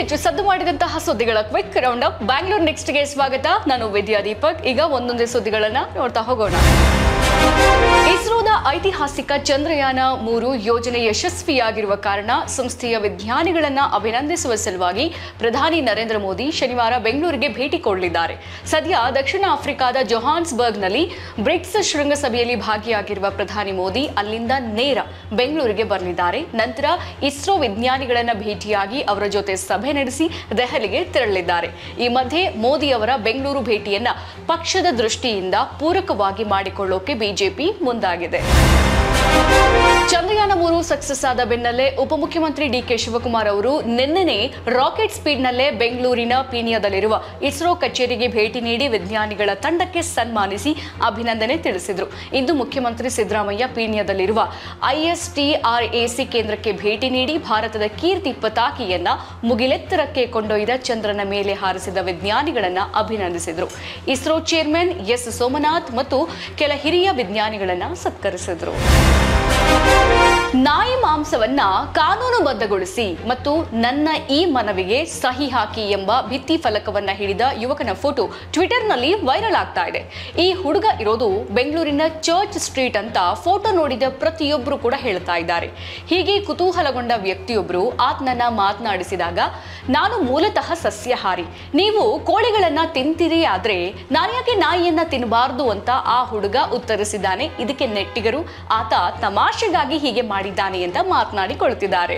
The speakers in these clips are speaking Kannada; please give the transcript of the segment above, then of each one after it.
ಹೆಚ್ಚು ಸದ್ದು ಮಾಡಿದಂತಹ ಸುದ್ದಿಗಳ ಕ್ವಿಕ್ ರೌಂಡ್ ಅಪ್ ಬ್ಯಾಂಗ್ಳೂರ್ ನೆಕ್ಸ್ಟ್ಗೆ ಸ್ವಾಗತ ನಾನು ವಿದ್ಯಾ ದೀಪಕ್ ಈಗ ಒಂದೊಂದೇ ಸುದ್ದಿಗಳನ್ನ ನೋಡ್ತಾ ಹೋಗೋಣ ಇಸ್ರೋದ ಐತಿಹಾಸಿಕ ಚಂದ್ರಯಾನ ಮೂರು ಯೋಜನೆ ಯಶಸ್ವಿಯಾಗಿರುವ ಕಾರಣ ಸಂಸ್ಥೆಯ ವಿಜ್ಞಾನಿಗಳನ್ನ ಅಭಿನಂದಿಸುವ ಸಲುವಾಗಿ ಪ್ರಧಾನಿ ನರೇಂದ್ರ ಮೋದಿ ಶನಿವಾರ ಬೆಂಗಳೂರಿಗೆ ಭೇಟಿ ಕೊಡಲಿದ್ದಾರೆ ಸದ್ಯ ದಕ್ಷಿಣ ಆಫ್ರಿಕಾದ ಜೊಹಾನ್ಸ್ಬರ್ಗ್ನಲ್ಲಿ ಬ್ರಿಕ್ಸ್ ಶೃಂಗಸಭೆಯಲ್ಲಿ ಭಾಗಿಯಾಗಿರುವ ಪ್ರಧಾನಿ ಮೋದಿ ಅಲ್ಲಿಂದ ನೇರ ಬೆಂಗಳೂರಿಗೆ ಬರಲಿದ್ದಾರೆ ನಂತರ ಇಸ್ರೋ ವಿಜ್ಞಾನಿಗಳನ್ನ ಭೇಟಿಯಾಗಿ ಅವರ ಜೊತೆ ಸಭೆ ನಡೆಸಿ ದೆಹಲಿಗೆ ತೆರಳಲಿದ್ದಾರೆ ಈ ಮಧ್ಯೆ ಮೋದಿ ಅವರ ಬೆಂಗಳೂರು ಭೇಟಿಯನ್ನ ಪಕ್ಷದ ದೃಷ್ಟಿಯಿಂದ ಪೂರಕವಾಗಿ ಮಾಡಿಕೊಳ್ಳೋಕೆ ಬಿಜೆಪಿ ಮುಂದಾಗಿದೆ ಚಂದ್ರಯಾನ ಮೂರು ಸಕ್ಸಸ್ ಆದ ಬೆನ್ನಲ್ಲೇ ಉಪಮುಖ್ಯಮಂತ್ರಿ ಡಿಕೆ ಶಿವಕುಮಾರ್ ಅವರು ನಿನ್ನೆನೆ ರಾಕೆಟ್ ಸ್ಪೀಡ್ನಲ್ಲೇ ಬೆಂಗಳೂರಿನ ಪೀಣ್ಯದಲ್ಲಿರುವ ಇಸ್ರೋ ಕಚೇರಿಗೆ ಭೇಟಿ ನೀಡಿ ವಿಜ್ಞಾನಿಗಳ ತಂಡಕ್ಕೆ ಸನ್ಮಾನಿಸಿ ಅಭಿನಂದನೆ ತಿಳಿಸಿದರು ಇಂದು ಮುಖ್ಯಮಂತ್ರಿ ಸಿದ್ದರಾಮಯ್ಯ ಪೀಣ್ಯದಲ್ಲಿರುವ ಐಎಸ್ಟಿಆರ್ಎಸಿ ಕೇಂದ್ರಕ್ಕೆ ಭೇಟಿ ನೀಡಿ ಭಾರತದ ಕೀರ್ತಿ ಪತಾಕಿಯನ್ನ ಮುಗಿಲೆತ್ತರಕ್ಕೆ ಕೊಂಡೊಯ್ದ ಚಂದ್ರನ ಮೇಲೆ ಹಾರಿಸಿದ ವಿಜ್ಞಾನಿಗಳನ್ನ ಅಭಿನಂದಿಸಿದರು ಇಸ್ರೋ ಚೇರ್ಮನ್ ಎಸ್ ಸೋಮನಾಥ್ ಮತ್ತು ಕೆಲ ಹಿರಿಯ ವಿಜ್ಞಾನಿಗಳನ್ನ ಸತ್ಕರಿಸಿದರು ನಾಯಿ ಮಾಂಸವನ್ನ ಕಾನೂನುಬದ್ಧಗೊಳಿಸಿ ಮತ್ತು ನನ್ನ ಈ ಮನವಿಗೆ ಸಹಿ ಹಾಕಿ ಎಂಬ ಭಿತ್ತಿ ಫಲಕವನ್ನ ಹಿಡಿದ ಯುವಕನ ಫೋಟೋ ಟ್ವಿಟರ್ನಲ್ಲಿ ವೈರಲ್ ಆಗ್ತಾ ಇದೆ ಈ ಹುಡುಗ ಇರೋದು ಬೆಂಗಳೂರಿನ ಚರ್ಚ್ ಸ್ಟ್ರೀಟ್ ಅಂತ ಫೋಟೋ ನೋಡಿದ ಪ್ರತಿಯೊಬ್ಬರು ಕೂಡ ಹೇಳ್ತಾ ಇದ್ದಾರೆ ಹೀಗೆ ಕುತೂಹಲಗೊಂಡ ವ್ಯಕ್ತಿಯೊಬ್ಬರು ಆತನನ್ನ ಮಾತನಾಡಿಸಿದಾಗ ನಾನು ಮೂಲತಃ ಸಸ್ಯಾಹಾರಿ ನೀವು ಕೋಳಿಗಳನ್ನ ತಿಂತೀರಿ ಆದ್ರೆ ನಾನ್ಯಾಕೆ ನಾಯಿಯನ್ನ ತಿನ್ನಬಾರ್ದು ಅಂತ ಆ ಹುಡುಗ ಉತ್ತರಿಸಿದ್ದಾನೆ ಇದಕ್ಕೆ ನೆಟ್ಟಿಗರು ಆತ ತಮಾಷೆಗಾಗಿ ಹೀಗೆ ಮಾಡಿದ್ದಾನೆ ಅಂತ ಮಾತನಾಡಿಕೊಳ್ಳುತ್ತಿದ್ದಾರೆ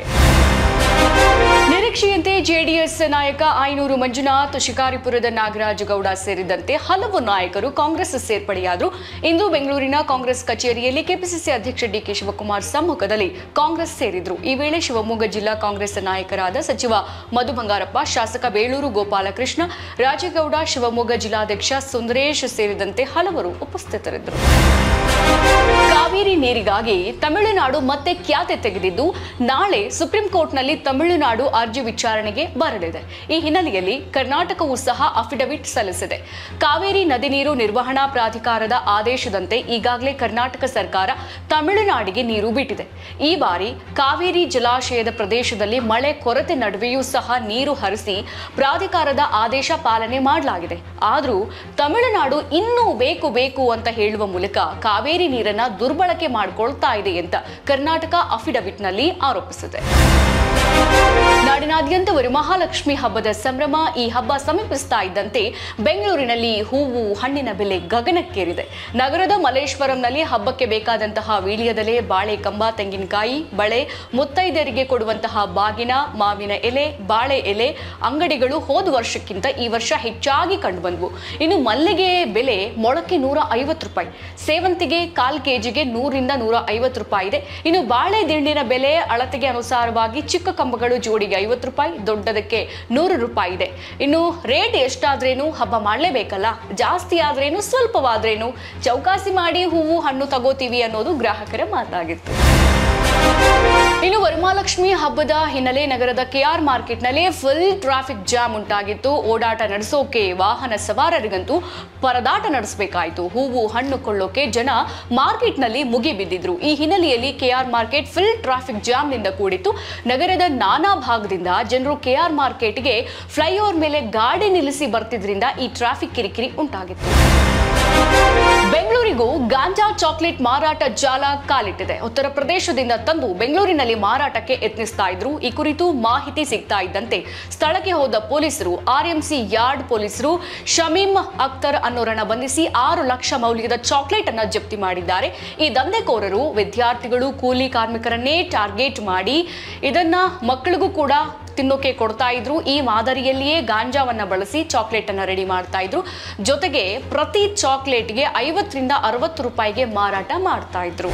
ನಿರೀಕ್ಷೆಯಂತೆ ಜೆಡಿಎಸ್ ನಾಯಕ ಐನೂರು ಮಂಜುನಾಥ್ ಶಿಕಾರಿಪುರದ ನಾಗರಾಜ ಗೌಡ ಸೇರಿದಂತೆ ಹಲವು ನಾಯಕರು ಕಾಂಗ್ರೆಸ್ ಸೇರ್ಪಡೆಯಾದರು ಇಂದು ಬೆಂಗಳೂರಿನ ಕಾಂಗ್ರೆಸ್ ಕಚೇರಿಯಲ್ಲಿ ಕೆಪಿಸಿಸಿ ಅಧ್ಯಕ್ಷ ಡಿಕೆ ಶಿವಕುಮಾರ್ ಸಮ್ಮುಖದಲ್ಲಿ ಕಾಂಗ್ರೆಸ್ ಸೇರಿದ್ರು ಈ ವೇಳೆ ಶಿವಮೊಗ್ಗ ಜಿಲ್ಲಾ ಕಾಂಗ್ರೆಸ್ ನಾಯಕರಾದ ಸಚಿವ ಮಧು ಬಂಗಾರಪ್ಪ ಶಾಸಕ ಬೇಳೂರು ಗೋಪಾಲಕೃಷ್ಣ ರಾಜೇಗೌಡ ಶಿವಮೊಗ್ಗ ಜಿಲ್ಲಾಧ್ಯಕ್ಷ ಸುಂದರೇಶ್ ಸೇರಿದಂತೆ ಹಲವರು ಉಪಸ್ಥಿತರಿದ್ದರು ಕಾವೇರಿ ನೀರಿಗಾಗಿ ತಮಿಳುನಾಡು ಮತ್ತೆ ಖ್ಯಾತೆ ತೆಗೆದಿದ್ದು ನಾಳೆ ಸುಪ್ರೀಂ ಕೋರ್ಟ್ನಲ್ಲಿ ತಮಿಳುನಾಡು ಅರ್ಜಿ ವಿಚಾರಣೆಗೆ ಬರಲಿದೆ ಈ ಹಿನ್ನೆಲೆಯಲ್ಲಿ ಕರ್ನಾಟಕವೂ ಸಹ ಅಫಿಡವಿಟ್ ಸಲ್ಲಿಸಿದೆ ಕಾವೇರಿ ನದಿ ನೀರು ನಿರ್ವಹಣಾ ಪ್ರಾಧಿಕಾರದ ಆದೇಶದಂತೆ ಈಗಾಗಲೇ ಕರ್ನಾಟಕ ಸರ್ಕಾರ ತಮಿಳುನಾಡಿಗೆ ನೀರು ಬಿಟ್ಟಿದೆ ಈ ಬಾರಿ ಕಾವೇರಿ ಜಲಾಶಯದ ಪ್ರದೇಶದಲ್ಲಿ ಮಳೆ ಕೊರತೆ ನಡುವೆಯೂ ಸಹ ನೀರು ಹರಿಸಿ ಪ್ರಾಧಿಕಾರದ ಆದೇಶ ಪಾಲನೆ ಮಾಡಲಾಗಿದೆ ಆದರೂ ತಮಿಳುನಾಡು ಇನ್ನೂ ಬೇಕು ಬೇಕು ಅಂತ ಹೇಳುವ ಮೂಲಕ ಕಾವೇರಿ ನೀರನ್ನ ದುರ್ಬಳಕೆ ಮಾಡಿಕೊಳ್ತಾ ಇದೆ ಅಂತ ಕರ್ನಾಟಕ ಅಫಿಡವಿಟ್ನಲ್ಲಿ ಆರೋಪಿಸಿದೆ ನಾಡಿನಾದ್ಯಂತ ವರಮಹಾಲಕ್ಷ್ಮಿ ಹಬ್ಬದ ಸಂಭ್ರಮ ಈ ಹಬ್ಬ ಸಮೀಪಿಸ್ತಾ ಇದ್ದಂತೆ ಬೆಂಗಳೂರಿನಲ್ಲಿ ಹೂವು ಹಣ್ಣಿನ ಬೆಲೆ ಗಗನಕ್ಕೇರಿದೆ ನಗರದ ಮಲ್ಲೇಶ್ವರಂನಲ್ಲಿ ಹಬ್ಬಕ್ಕೆ ಬೇಕಾದಂತಹ ವೀಳ್ಯದೆಲೆ ಬಾಳೆ ಕಂಬ ತೆಂಗಿನಕಾಯಿ ಬಳೆ ಮುತ್ತೈದೆಯರಿಗೆ ಕೊಡುವಂತಹ ಬಾಗಿನ ಮಾವಿನ ಎಲೆ ಬಾಳೆ ಎಲೆ ಅಂಗಡಿಗಳು ಹೋದ ವರ್ಷಕ್ಕಿಂತ ಈ ವರ್ಷ ಹೆಚ್ಚಾಗಿ ಕಂಡುಬಂದವು ಇನ್ನು ಮಲ್ಲಿಗೆ ಬೆಲೆ ಮೊಳಕ್ಕೆ ನೂರ ಐವತ್ತು ರೂಪಾಯಿ ಸೇವಂತಿಗೆ ಕಾಲ್ ಕೆಜಿಗೆ ನೂರಿಂದ ನೂರ ಐವತ್ತು ರೂಪಾಯಿ ಇದೆ ಇನ್ನು ಬಾಳೆ ದಿಂಡಿನ ಬೆಲೆ ಅಳತೆಗೆ ಅನುಸಾರವಾಗಿ ಚಿಕ್ಕ ಕಂಬಗಳು ಜೋಡಿಗೆ ಐವತ್ತು ರೂಪಾಯಿ ದೊಡ್ಡದಕ್ಕೆ ನೂರು ರೂಪಾಯಿ ಇದೆ ಇನ್ನು ರೇಟ್ ಎಷ್ಟಾದ್ರೇನು ಹಬ್ಬ ಮಾಡಲೇಬೇಕಲ್ಲ ಜಾಸ್ತಿ ಆದ್ರೇನು ಸ್ವಲ್ಪವಾದ್ರೇನು ಚೌಕಾಸಿ ಮಾಡಿ ಹೂವು ಹಣ್ಣು ತಗೋತೀವಿ ಅನ್ನೋದು ಗ್ರಾಹಕರ ಮಾತಾಗಿತ್ತು ಇನ್ನು ವರಮಹಾಲಕ್ಷ್ಮಿ ಹಬ್ಬದ ಹಿನ್ನೆಲೆ ನಗರದ ಕೆಆರ್ ಮಾರ್ಕೆಟ್ನಲ್ಲಿ ಫುಲ್ ಟ್ರಾಫಿಕ್ ಜಾಮ್ ಉಂಟಾಗಿತ್ತು ಓಡಾಟ ನಡೆಸೋಕೆ ವಾಹನ ಸವಾರರಿಗಂತೂ ಪರದಾಟ ನಡೆಸಬೇಕಾಯಿತು ಹೂವು ಹಣ್ಣು ಕೊಳ್ಳೋಕೆ ಜನ ಮಾರ್ಕೆಟ್ನಲ್ಲಿ ಮುಗಿ ಬಿದ್ದಿದ್ರು ಈ ಹಿನ್ನೆಲೆಯಲ್ಲಿ ಕೆಆರ್ ಮಾರ್ಕೆಟ್ ಫುಲ್ ಟ್ರಾಫಿಕ್ ಜಾಮ್ನಿಂದ ಕೂಡಿತ್ತು ನಗರದ ನಾನಾ ಭಾಗದಿಂದ ಜನರು ಕೆಆರ್ ಮಾರ್ಕೆಟ್ಗೆ ಫ್ಲೈಓವರ್ ಮೇಲೆ ಗಾಡಿ ನಿಲ್ಲಿಸಿ ಬರ್ತಿದ್ರಿಂದ ಈ ಟ್ರಾಫಿಕ್ ಕಿರಿಕಿರಿ ಉಂಟಾಗಿತ್ತು ಬೆಂಗಳೂರಿಗೂ ಗಾಂಜಾ ಚಾಕ್ಲೇಟ್ ಮಾರಾಟ ಜಾಲ ಕಾಲಿಟ್ಟಿದೆ ಉತ್ತರ ಪ್ರದೇಶದಿಂದ ತಂದು ಬೆಂಗಳೂರಿನಲ್ಲಿ ಮಾರಾಟಕ್ಕೆ ಯತ್ನಿಸ್ತಾ ಇದ್ರು ಈ ಕುರಿತು ಮಾಹಿತಿ ಸಿಗ್ತಾ ಇದ್ದಂತೆ ಸ್ಥಳಕ್ಕೆ ಹೋದ ಪೊಲೀಸರು ಆರ್ಎಂಸಿ ಯಾರ್ಡ್ ಪೊಲೀಸರು ಶಮೀಮ್ ಅಖ್ತರ್ ಅನ್ನೋರನ್ನ ಬಂಧಿಸಿ ಆರು ಲಕ್ಷ ಮೌಲ್ಯದ ಚಾಕ್ಲೇಟ್ ಅನ್ನ ಜಪ್ತಿ ಮಾಡಿದ್ದಾರೆ ಈ ದಂಧೆಕೋರರು ವಿದ್ಯಾರ್ಥಿಗಳು ಕೂಲಿ ಕಾರ್ಮಿಕರನ್ನೇ ಟಾರ್ಗೆಟ್ ಮಾಡಿ ಇದನ್ನ ಮಕ್ಕಳಿಗೂ ಕೂಡ ತಿನ್ನೋಕೆ ಕೊಡ್ತಾ ಇದ್ರು ಈ ಮಾದರಿಯಲ್ಲಿಯೇ ಗಾಂಜಾವನ್ನ ಬಳಸಿ ಚಾಕ್ಲೇಟ್ ಅನ್ನ ರೆಡಿ ಮಾಡ್ತಾ ಇದ್ರು ಜೊತೆಗೆ ಪ್ರತಿ ಚಾಕ್ಲೇಟ್ಗೆ ಐವತ್ತರಿಂದ ಅರವತ್ತು ರೂಪಾಯಿಗೆ ಮಾರಾಟ ಮಾಡ್ತಾ ಇದ್ರು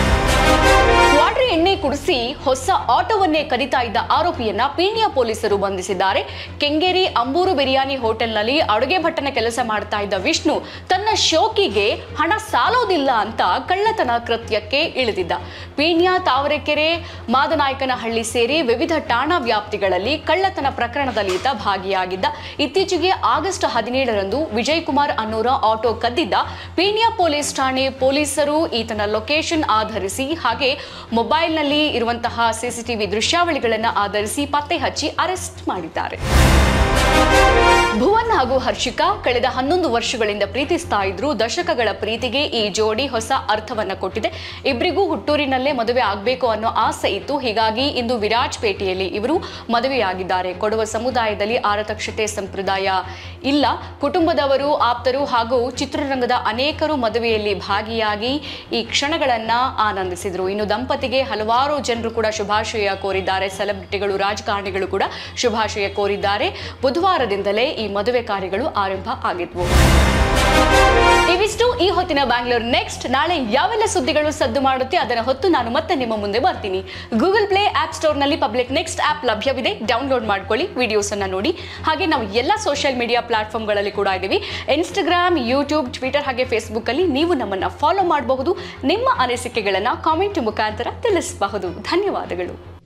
ವಾಟರ್ ಎಣ್ಣೆ ಕುಡಿಸಿ ಹೊಸ ಆಟೋವನ್ನೇ ಕದಿತಾ ಇದ್ದ ಆರೋಪಿಯನ್ನ ಪೀಣ್ಯ ಪೊಲೀಸರು ಬಂಧಿಸಿದ್ದಾರೆ ಕೆಂಗೇರಿ ಅಂಬೂರು ಬಿರಿಯಾನಿ ಹೋಟೆಲ್ನಲ್ಲಿ ಅಡುಗೆ ಭಟ್ಟನ ಕೆಲಸ ಮಾಡ್ತಾ ಇದ್ದ ವಿಷ್ಣು ತನ್ನ ಶೋಕಿಗೆ ಹಣ ಸಾಲೋದಿಲ್ಲ ಅಂತ ಕಳ್ಳತನ ಕೃತ್ಯಕ್ಕೆ ಇಳಿದಿದ್ದ ಪೀಣ್ಯ ತಾವರೆಕೆರೆ ಮಾದನಾಯಕನಹಳ್ಳಿ ಸೇರಿ ವಿವಿಧ ಠಾಣಾ ವ್ಯಾಪ್ತಿಗಳ ಪ್ರಕರಣಗಳಲ್ಲಿ ಕಳ್ಳತನ ಪ್ರಕರಣದಲ್ಲಿ ಈತ ಭಾಗಿಯಾಗಿದ್ದ ಇತ್ತೀಚೆಗೆ ಆಗಸ್ಟ್ ಹದಿನೇಳರಂದು ವಿಜಯ್ ಕುಮಾರ್ ಅನ್ನೋರ ಆಟೋ ಕದ್ದಿದ್ದ ಪೀಣ್ಯ ಪೊಲೀಸ್ ಠಾಣೆ ಪೊಲೀಸರು ಈತನ ಲೊಕೇಶನ್ ಆಧರಿಸಿ ಹಾಗೆ ಮೊಬೈಲ್ನಲ್ಲಿ ಇರುವಂತಹ ಸಿಸಿಟಿವಿ ದೃಶ್ಯಾವಳಿಗಳನ್ನು ಆಧರಿಸಿ ಪತ್ತೆ ಹಚ್ಚಿ ಅರೆಸ್ಟ್ ಮಾಡಿದ್ದಾರೆ ಭುವನ್ ಹಾಗೂ ಹರ್ಷಿಕಾ ಕಳೆದ ಹನ್ನೊಂದು ವರ್ಷಗಳಿಂದ ಪ್ರೀತಿಸ್ತಾ ಇದ್ರು ದಶಕಗಳ ಪ್ರೀತಿಗೆ ಈ ಜೋಡಿ ಹೊಸ ಅರ್ಥವನ್ನ ಕೊಟ್ಟಿದೆ ಇಬ್ಬರಿಗೂ ಹುಟ್ಟೂರಿನಲ್ಲೇ ಮದುವೆ ಆಗಬೇಕು ಅನ್ನೋ ಆಸೆ ಇತ್ತು ಹೀಗಾಗಿ ಇಂದು ವಿರಾಜಪೇಟೆಯಲ್ಲಿ ಇವರು ಮದುವೆಯಾಗಿದ್ದಾರೆ ಕೊಡುವ ಸಮುದಾಯದಲ್ಲಿ ಆರತಕ್ಷತೆ ಸಂಪ್ರದಾಯ ಇಲ್ಲ ಕುಟುಂಬದವರು ಆಪ್ತರು ಹಾಗೂ ಚಿತ್ರರಂಗದ ಅನೇಕರು ಮದುವೆಯಲ್ಲಿ ಭಾಗಿಯಾಗಿ ಈ ಕ್ಷಣಗಳನ್ನ ಆನಂದಿಸಿದ್ರು ಇನ್ನು ದಂಪತಿಗೆ ಹಲವಾರು ಜನರು ಕೂಡ ಶುಭಾಶಯ ಕೋರಿದ್ದಾರೆ ಸೆಲೆಬ್ರಿಟಿಗಳು ರಾಜಕಾರಣಿಗಳು ಕೂಡ ಶುಭಾಶಯ ಕೋರಿದ್ದಾರೆ ಬುಧವಾರದಿಂದಲೇ ಈ ಮದುವೆ ಕಾರ್ಯಗಳು ಆರಂಭ ಆಗಿದ್ವು ಇವಿಷ್ಟು ಈ ಹೊತ್ತಿನ ಬ್ಯಾಂಗ್ಳೂರ್ ನೆಕ್ಸ್ಟ್ ನಾಳೆ ಯಾವೆಲ್ಲ ಸುದ್ದಿಗಳು ಸದ್ದು ಮಾಡುತ್ತೆ ಅದರ ಹೊತ್ತು ನಾನು ಮತ್ತೆ ನಿಮ್ಮ ಮುಂದೆ ಬರ್ತೀನಿ ಗೂಗಲ್ ಪ್ಲೇ ಆಪ್ ಸ್ಟೋರ್ನಲ್ಲಿ ಪಬ್ಲಿಕ್ ನೆಕ್ಸ್ಟ್ ಆಪ್ ಲಭ್ಯವಿದೆ ಡೌನ್ಲೋಡ್ ಮಾಡ್ಕೊಳ್ಳಿ ವಿಡಿಯೋಸ್ ಅನ್ನ ನೋಡಿ ಹಾಗೆ ನಾವು ಎಲ್ಲ ಸೋಷಿಯಲ್ ಮೀಡಿಯಾ ಪ್ಲಾಟ್ಫಾರ್ಮ್ಗಳಲ್ಲಿ ಕೂಡ ಇದ್ದೀವಿ ಇನ್ಸ್ಟಾಗ್ರಾಮ್ ಯೂಟ್ಯೂಬ್ ಟ್ವಿಟರ್ ಹಾಗೆ ಫೇಸ್ಬುಕ್ ಅಲ್ಲಿ ನೀವು ನಮ್ಮನ್ನ ಫಾಲೋ ಮಾಡಬಹುದು ನಿಮ್ಮ ಅನಿಸಿಕೆಗಳನ್ನ ಕಾಮೆಂಟ್ ಮುಖಾಂತರ ತಿಳಿಸಬಹುದು ಧನ್ಯವಾದಗಳು